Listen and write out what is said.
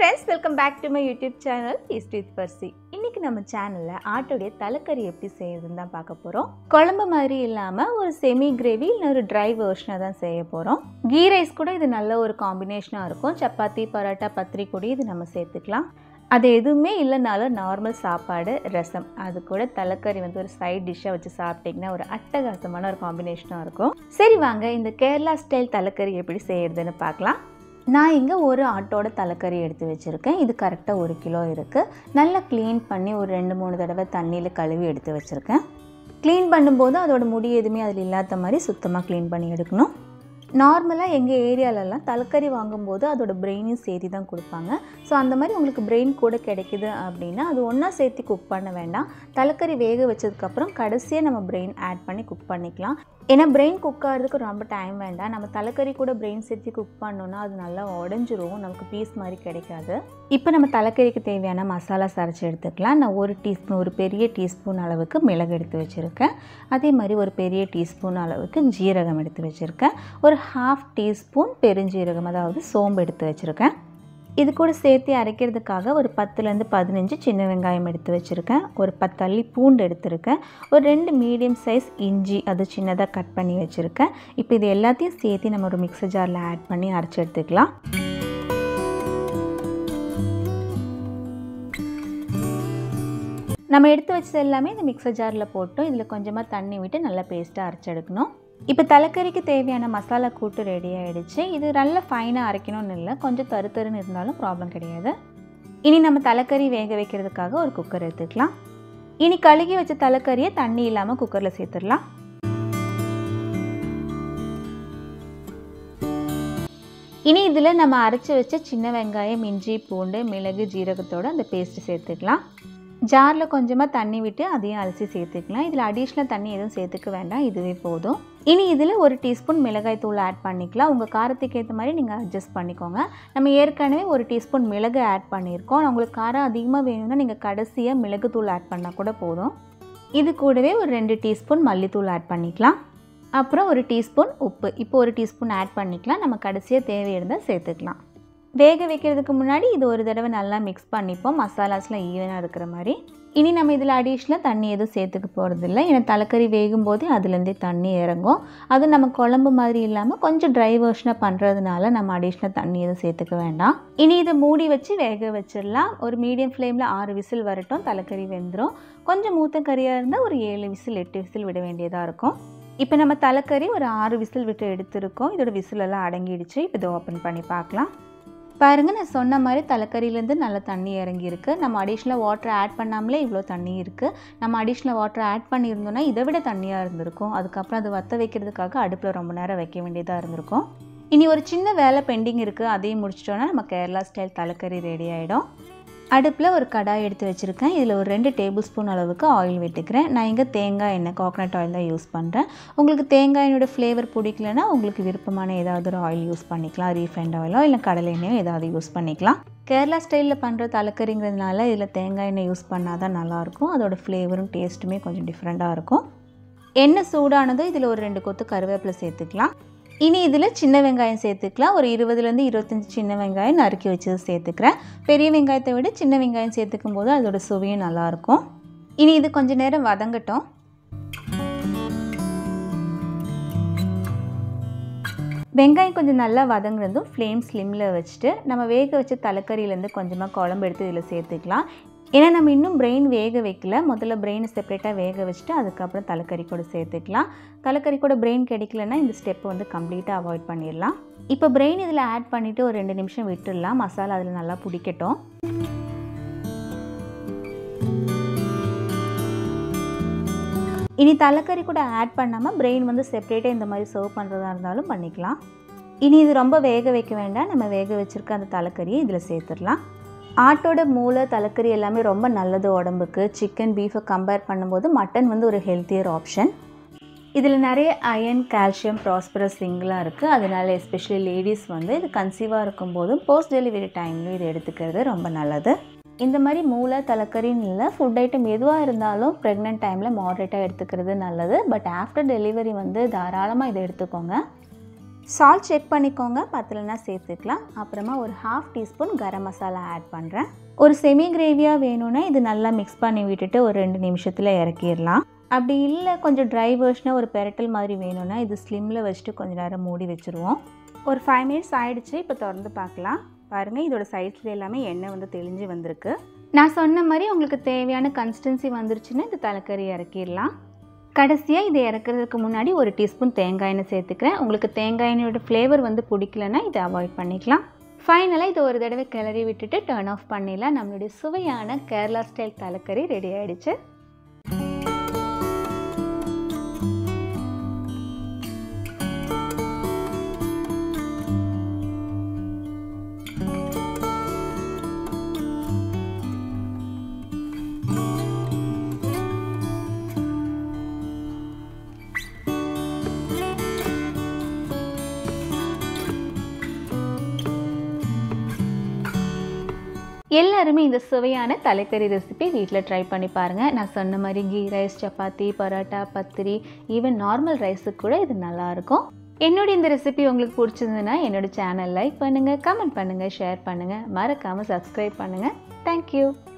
friends welcome back to my YouTube channel east with Percy இன்னைக்கு நம்ம சேனலில் ஆட்டோடைய தலைக்கறி எப்படி செய்யறதுன்னு தான் பார்க்க போகிறோம் குழம்பு மாதிரி இல்லாமல் ஒரு செமி கிரேவி இல்லை ஒரு ட்ரை வெர்ஷனாக தான் செய்ய போகிறோம் கீ ரைஸ் கூட இது நல்ல ஒரு காம்பினேஷனாக இருக்கும் சப்பாத்தி பரோட்டா பத்திரி கூட இது நம்ம சேர்த்துக்கலாம் அது எதுவுமே இல்லைனாலும் நார்மல் சாப்பாடு ரசம் அது கூட தலைக்கறி வந்து ஒரு சைட் டிஷ்ஷாக வச்சு சாப்பிட்டிங்கன்னா ஒரு அட்டகாசமான ஒரு காம்பினேஷனாக இருக்கும் சரி வாங்க இந்த கேரளா ஸ்டைல் தலைக்கறி எப்படி செய்யறதுன்னு பார்க்கலாம் நான் இங்கே ஒரு ஆட்டோட தலைக்கறி எடுத்து வச்சுருக்கேன் இது கரெக்டாக ஒரு கிலோ இருக்குது நல்லா க்ளீன் பண்ணி ஒரு ரெண்டு மூணு தடவை தண்ணியில் கழுவி எடுத்து வச்சுருக்கேன் க்ளீன் பண்ணும்போது அதோட முடி எதுவுமே அதில் இல்லாத மாதிரி சுத்தமாக க்ளீன் பண்ணி எடுக்கணும் நார்மலாக எங்கள் ஏரியாலலாம் தலைக்கறி வாங்கும்போது அதோட பிரெயினையும் சேர்த்து தான் கொடுப்பாங்க ஸோ அந்த மாதிரி உங்களுக்கு பிரெயின் கூட கிடைக்குது அப்படின்னா அது ஒன்றா சேர்த்து குக் பண்ண வேண்டாம் தலைக்கறி வேக வச்சதுக்கப்புறம் கடைசியாக நம்ம பிரெயின் ஆட் பண்ணி குக் பண்ணிக்கலாம் ஏன்னா பிரெயின் குக் ஆகிறதுக்கு ரொம்ப டைம் வேண்டாம் நம்ம தலைக்கறி கூட பிரெயின் சேர்த்து குக் பண்ணோன்னா அது நல்லா உடஞ்சிரும் நமக்கு பீஸ் மாதிரி கிடைக்காது இப்போ நம்ம தலைக்கறிக்கு தேவையான மசாலாஸ் அரைச்சி எடுத்துக்கலாம் நான் ஒரு டீஸ்பூன் ஒரு பெரிய டீஸ்பூன் அளவுக்கு மிளகு எடுத்து வச்சுருக்கேன் அதே மாதிரி ஒரு பெரிய டீஸ்பூன் அளவுக்கு ஜீரகம் எடுத்து வச்சுருக்கேன் ஒரு ஹாஃப் டீஸ்பூன் பெருஞ்சீரகம் அதாவது சோம்பு எடுத்து வச்சுருக்கேன் இது கூட சேர்த்து அரைக்கிறதுக்காக ஒரு பத்துலேருந்து பதினஞ்சு சின்ன வெங்காயம் எடுத்து வச்சுருக்கேன் ஒரு பத்து அள்ளி பூண்டு எடுத்திருக்கேன் ஒரு ரெண்டு மீடியம் சைஸ் இஞ்சி அது சின்னதாக கட் பண்ணி வச்சுருக்கேன் இப்போ இது எல்லாத்தையும் சேர்த்து நம்ம ஒரு மிக்சர் ஜாரில் ஆட் பண்ணி அரைச்சி எடுத்துக்கலாம் நம்ம எடுத்து வச்சது எல்லாமே இந்த மிக்சர் ஜாரில் போட்டோம் இதில் கொஞ்சமாக தண்ணி விட்டு நல்லா பேஸ்ட்டாக அரைச்சி எடுக்கணும் இப்போ தலைக்கறிக்கு தேவையான மசாலா கூட்டு ரெடி ஆகிடுச்சு இது நல்ல ஃபைனாக அரைக்கணும்னு இல்லை கொஞ்சம் தரு தருன்னு இருந்தாலும் ப்ராப்ளம் கிடையாது இனி நம்ம தலைக்கறி வேக வைக்கிறதுக்காக ஒரு குக்கர் எடுத்துக்கலாம் இனி கழுகி வச்ச தலைக்கறியை தண்ணி இல்லாமல் குக்கரில் சேர்த்துடலாம் இனி இதில் நம்ம அரைச்சி வச்ச சின்ன வெங்காயம் இஞ்சி பூண்டு மிளகு ஜீரகத்தோடு அந்த பேஸ்ட்டு சேர்த்துக்கலாம் ஜாரில் கொஞ்சமாக தண்ணி விட்டு அதையும் அரிசி சேர்த்துக்கலாம் இதில் அடிஷ்னல் தண்ணி எதுவும் சேர்த்துக்க வேண்டாம் இதுவே போதும் இனி இதில் ஒரு டீஸ்பூன் மிளகாய் தூள் ஆட் பண்ணிக்கலாம் உங்கள் காரத்துக்கு ஏற்ற மாதிரி நீங்கள் அட்ஜஸ்ட் பண்ணிக்கோங்க நம்ம ஏற்கனவே ஒரு டீஸ்பூன் மிளகு ஆட் பண்ணியிருக்கோம் உங்களுக்கு காரம் அதிகமாக வேணும்னா நீங்கள் கடைசியாக மிளகு தூள் ஆட் பண்ணால் கூட போதும் இது கூடவே ஒரு ரெண்டு டீஸ்பூன் மல்லித்தூள் ஆட் பண்ணிக்கலாம் அப்புறம் ஒரு டீஸ்பூன் உப்பு இப்போ ஒரு டீஸ்பூன் ஆட் பண்ணிக்கலாம் நம்ம கடைசியாக தேவை இருந்தால் சேர்த்துக்கலாம் வேக வைக்கிறதுக்கு முன்னாடி இது ஒரு தடவை நல்லா மிக்ஸ் பண்ணிப்போம் மசாலாஸ்லாம் ஈவனாக இருக்கிற மாதிரி இனி நம்ம இதில் அடிஷ்னலாக தண்ணி எதுவும் சேர்த்துக்க போகிறதில்ல ஏன்னா தலைக்கறி வேகும் போதே அதுலேருந்தே தண்ணி இறங்கும் அது நம்ம குழம்பு மாதிரி இல்லாமல் கொஞ்சம் ட்ரை வெர்ஷனாக பண்ணுறதுனால நம்ம அடிஷ்னல் தண்ணி எதுவும் சேர்த்துக்க வேண்டாம் இனி இதை மூடி வச்சு வேக வச்சிடலாம் ஒரு மீடியம் ஃப்ளேமில் ஆறு விசில் வரட்டும் தலைக்கறி வெந்துடும் கொஞ்சம் மூத்த கறியாக இருந்தால் ஒரு ஏழு விசில் எட்டு விசில் விட வேண்டியதாக இருக்கும் இப்போ நம்ம தலைக்கறி ஒரு ஆறு விசில் விட்டு எடுத்திருக்கோம் இதோட விசிலெல்லாம் அடங்கிடுச்சு இப்போ இதை ஓப்பன் பண்ணி பார்க்கலாம் பாருங்கள் நான் சொன்ன மாதிரி தலைக்கறியிலேருந்து நல்ல தண்ணி இறங்கியிருக்கு நம்ம அடிஷ்னலாக வாட்டர் ஆட் பண்ணாமலே இவ்வளோ தண்ணி இருக்குது நம்ம அடிஷ்னல் வாட்டர் ஆட் பண்ணியிருந்தோன்னா இதை விட தண்ணியாக இருந்திருக்கும் அதுக்கப்புறம் அது வற்ற வைக்கிறதுக்காக அடுப்பில் ரொம்ப நேரம் வைக்க வேண்டியதாக இருந்திருக்கும் இனி ஒரு சின்ன வேலை பெண்டிங் இருக்குது அதையும் முடிச்சிட்டோன்னா நம்ம கேரளா ஸ்டைல் தலைக்கறி ரெடி ஆகிடும் அடுப்பில் ஒரு கடாய் எடுத்து வச்சுருக்கேன் இதில் ஒரு ரெண்டு டேபிள் ஸ்பூன் அளவுக்கு ஆயில் விட்டுக்கிறேன் நான் இங்கே தேங்காய் எண்ணெய் கோகனட் ஆயில் தான் யூஸ் பண்ணுறேன் உங்களுக்கு தேங்காய் எண்ணெயோட ஃப்ளேவர் பிடிக்கலனா உங்களுக்கு விருப்பமான ஏதாவது ஒரு ஆயில் யூஸ் பண்ணிக்கலாம் ரீஃபைண்ட் ஆயிலோ இல்லை கடலை எண்ணெயோ ஏதாவது யூஸ் பண்ணிக்கலாம் கேரளா ஸ்டைலில் பண்ணுற தலைக்கறிங்கிறதுனால இதில் தேங்காய் எண்ணெய் யூஸ் பண்ணால் தான் நல்லாயிருக்கும் அதோட ஃப்ளேவரும் டேஸ்ட்டுமே கொஞ்சம் டிஃப்ரெண்ட்டாக இருக்கும் எண்ணெய் சூடானதும் இதில் ஒரு ரெண்டு கொத்து கருவேப்பிலை சேர்த்துக்கலாம் இனி இதில் சின்ன வெங்காயம் சேர்த்துக்கலாம் ஒரு இருபதுலேருந்து இருபத்தஞ்சி சின்ன வெங்காயம் நறுக்கி வச்சது சேர்த்துக்கிறேன் பெரிய வெங்காயத்தை விட சின்ன வெங்காயம் சேர்த்துக்கும் போது அதோட சுவையும் நல்லாயிருக்கும் இனி இது கொஞ்ச நேரம் வதங்கட்டும் வெங்காயம் கொஞ்சம் நல்லா வதங்குறதும் ஃப்ளேம் ஸ்லிம்மில் வச்சுட்டு நம்ம வேக வச்ச தலைக்கறியிலேருந்து கொஞ்சமாக குழம்பு எடுத்து இதில் சேர்த்துக்கலாம் ஏன்னா நம்ம இன்னும் பிரெயின் வேக வைக்கல முதல்ல பிரெயினை செப்பரேட்டாக வேக வச்சுட்டு அதுக்கப்புறம் தலைக்கறி கூட சேர்த்துக்கலாம் தலைக்கறி கூட பிரெயின் கிடைக்கலன்னா இந்த ஸ்டெப்பை வந்து கம்ப்ளீட்டாக அவாய்ட் பண்ணிடலாம் இப்போ பிரெயின் இதில் ஆட் பண்ணிவிட்டு ஒரு ரெண்டு நிமிஷம் விட்டுடலாம் மசாலா அதில் நல்லா பிடிக்கட்டும் இனி தலைக்கறி கூட ஆட் பண்ணாமல் பிரெயின் வந்து செப்பரேட்டாக இந்த மாதிரி சர்வ் பண்ணுறதா இருந்தாலும் பண்ணிக்கலாம் இனி இது ரொம்ப வேக வைக்க வேண்டாம் நம்ம வேக வச்சுருக்க அந்த தலைக்கறியை இதில் சேர்த்துடலாம் ஆட்டோட மூளை தலைக்கறி எல்லாமே ரொம்ப நல்லது உடம்புக்கு சிக்கன் பீஃபை கம்பேர் பண்ணும்போது மட்டன் வந்து ஒரு ஹெல்த்தியர் ஆப்ஷன் இதில் நிறைய அயன் கால்சியம் ப்ராஸ்பரஸ் சிங்கெலாம் இருக்குது அதனால எஸ்பெஷலி லேடிஸ் வந்து இது கன்சீவாக இருக்கும்போதும் போஸ்ட் டெலிவரி டைம்லையும் இது எடுத்துக்கிறது ரொம்ப நல்லது இந்த மாதிரி மூளை தலைக்கறின்னு இல்லை ஃபுட் ஐட்டம் எதுவாக இருந்தாலும் ப்ரெக்னென்ட் டைமில் மாடரேட்டாக எடுத்துக்கிறது நல்லது பட் ஆஃப்டர் டெலிவரி வந்து தாராளமாக இதை எடுத்துக்கோங்க சால்ட் செக் பண்ணிக்கோங்க பத்தலைன்னா சேர்த்துக்கலாம் அப்புறமா ஒரு half teaspoon garam masala add பண்ணுறேன் ஒரு செமி கிரேவியாக வேணும்னா இது நல்லா மிக்ஸ் பண்ணி விட்டுட்டு ஒரு ரெண்டு நிமிஷத்தில் இறக்கிடலாம் அப்படி இல்லை கொஞ்சம் ட்ரை வேர்ஷனாக ஒரு பெரட்டல் மாதிரி வேணும்னா இது ஸ்லிம்மில் வச்சுட்டு கொஞ்சம் நேரம் மூடி வச்சுருவோம் ஒரு ஃபைவ் மினிட்ஸ் ஆயிடுச்சு இப்போ திறந்து பார்க்கலாம் பாருங்கள் இதோட சைட்ஸில் எல்லாமே எண்ணெய் வந்து தெளிஞ்சு வந்திருக்கு நான் சொன்ன மாதிரி உங்களுக்கு தேவையான கன்சிஸ்டன்சி வந்துருச்சுன்னா இந்த தலைக்கறி இறக்கிடலாம் கடைசியாக இதை இறக்குறதுக்கு முன்னாடி ஒரு டீஸ்பூன் தேங்காய் எண்ணெய் சேர்த்துக்கிறேன் உங்களுக்கு தேங்காய் எண்ணெயோட ஃப்ளேவர் வந்து பிடிக்கலன்னா இதை அவாய்ட் பண்ணிக்கலாம் ஃபைனலாக இதை ஒரு தடவை கிளறி விட்டுட்டு டர்ன் ஆஃப் பண்ணிடலாம் நம்மளுடைய சுவையான கேரளா ஸ்டைல் தலைக்கறி ரெடி ஆயிடுச்சு எல்லாருமே இந்த சுவையான தலைக்கறி ரெசிபி வீட்டில் ட்ரை பண்ணி பாருங்கள் நான் சொன்ன மாதிரி கீ ரைஸ் சப்பாத்தி பரோட்டா பத்திரி ஈவன் நார்மல் ரைஸுக்கு கூட இது நல்லாயிருக்கும் என்னோட இந்த ரெசிபி உங்களுக்கு பிடிச்சிருந்ததுன்னா என்னோட சேனல் லைக் பண்ணுங்கள் கமெண்ட் பண்ணுங்கள் ஷேர் பண்ணுங்கள் மறக்காமல் சப்ஸ்கிரைப் பண்ணுங்கள் தேங்க்யூ